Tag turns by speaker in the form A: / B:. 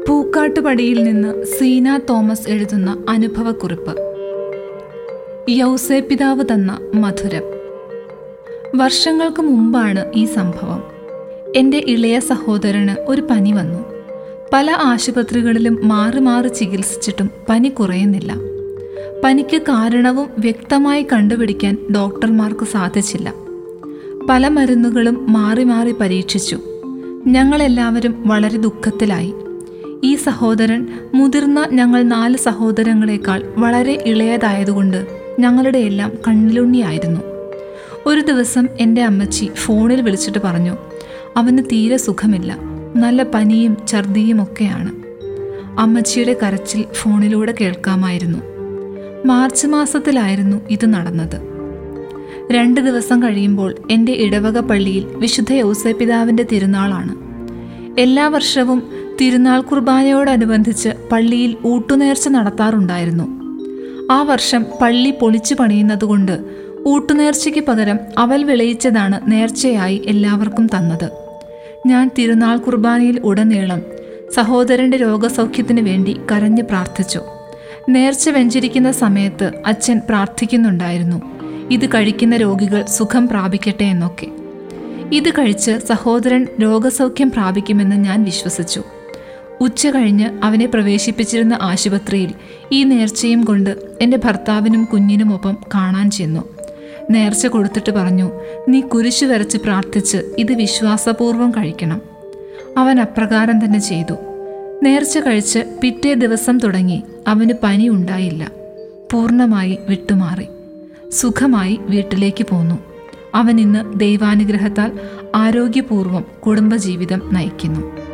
A: പൂക്കാട്ടുപടിയിൽ നിന്ന് സീന തോമസ് എഴുതുന്ന അനുഭവക്കുറിപ്പ് യൗസേപിതാവ് തന്ന മധുരം വർഷങ്ങൾക്ക് മുമ്പാണ് ഈ സംഭവം എൻ്റെ ഇളയ സഹോദരന് ഒരു പനി വന്നു പല ആശുപത്രികളിലും മാറി മാറി ചികിത്സിച്ചിട്ടും പനി കുറയുന്നില്ല പനിക്ക് കാരണവും വ്യക്തമായി കണ്ടുപിടിക്കാൻ ഡോക്ടർമാർക്ക് സാധിച്ചില്ല പല മരുന്നുകളും മാറി മാറി പരീക്ഷിച്ചു ഞങ്ങളെല്ലാവരും വളരെ ദുഃഖത്തിലായി ഈ സഹോദരൻ മുതിർന്ന ഞങ്ങൾ നാല് സഹോദരങ്ങളെക്കാൾ വളരെ ഇളയതായതുകൊണ്ട് ഞങ്ങളുടെ എല്ലാം കണ്ണിലുണ്ണിയായിരുന്നു ഒരു ദിവസം എൻ്റെ അമ്മച്ചി ഫോണിൽ വിളിച്ചിട്ട് പറഞ്ഞു അവന് തീരെ സുഖമില്ല നല്ല പനിയും ഛർദിയും ഒക്കെയാണ് അമ്മച്ചിയുടെ കരച്ചിൽ ഫോണിലൂടെ കേൾക്കാമായിരുന്നു മാർച്ച് മാസത്തിലായിരുന്നു ഇത് നടന്നത് രണ്ട് ദിവസം കഴിയുമ്പോൾ എൻ്റെ ഇടവക പള്ളിയിൽ വിശുദ്ധ യൗസപിതാവിൻ്റെ തിരുനാളാണ് എല്ലാ വർഷവും തിരുനാൾ കുർബാനയോടനുബന്ധിച്ച് പള്ളിയിൽ ഊട്ടുനേർച്ച നടത്താറുണ്ടായിരുന്നു ആ വർഷം പള്ളി പൊളിച്ചു പണിയുന്നതുകൊണ്ട് ഊട്ടുനേർച്ചയ്ക്ക് പകരം അവൽ വിളയിച്ചതാണ് നേർച്ചയായി എല്ലാവർക്കും തന്നത് ഞാൻ തിരുനാൾ കുർബാനയിൽ ഉടനീളം സഹോദരൻ്റെ രോഗസൗഖ്യത്തിന് വേണ്ടി കരഞ്ഞു പ്രാർത്ഥിച്ചു നേർച്ച വെഞ്ചരിക്കുന്ന സമയത്ത് അച്ഛൻ പ്രാർത്ഥിക്കുന്നുണ്ടായിരുന്നു ഇത് കഴിക്കുന്ന രോഗികൾ സുഖം പ്രാപിക്കട്ടെ എന്നൊക്കെ ഇത് കഴിച്ച് സഹോദരൻ രോഗസൗഖ്യം പ്രാപിക്കുമെന്ന് ഞാൻ വിശ്വസിച്ചു ഉച്ച കഴിഞ്ഞ് അവനെ പ്രവേശിപ്പിച്ചിരുന്ന ആശുപത്രിയിൽ ഈ നേർച്ചയും കൊണ്ട് എൻ്റെ ഭർത്താവിനും കുഞ്ഞിനുമൊപ്പം കാണാൻ ചെന്നു നേർച്ച കൊടുത്തിട്ട് പറഞ്ഞു നീ കുരിശു വരച്ച് പ്രാർത്ഥിച്ച് ഇത് വിശ്വാസപൂർവ്വം കഴിക്കണം അവൻ അപ്രകാരം തന്നെ ചെയ്തു നേർച്ച കഴിച്ച് പിറ്റേ ദിവസം തുടങ്ങി അവന് പനി ഉണ്ടായില്ല പൂർണ്ണമായി വിട്ടുമാറി സുഖമായി വീട്ടിലേക്ക് പോന്നു അവൻ ഇന്ന് ദൈവാനുഗ്രഹത്താൽ ആരോഗ്യപൂർവ്വം കുടുംബജീവിതം നയിക്കുന്നു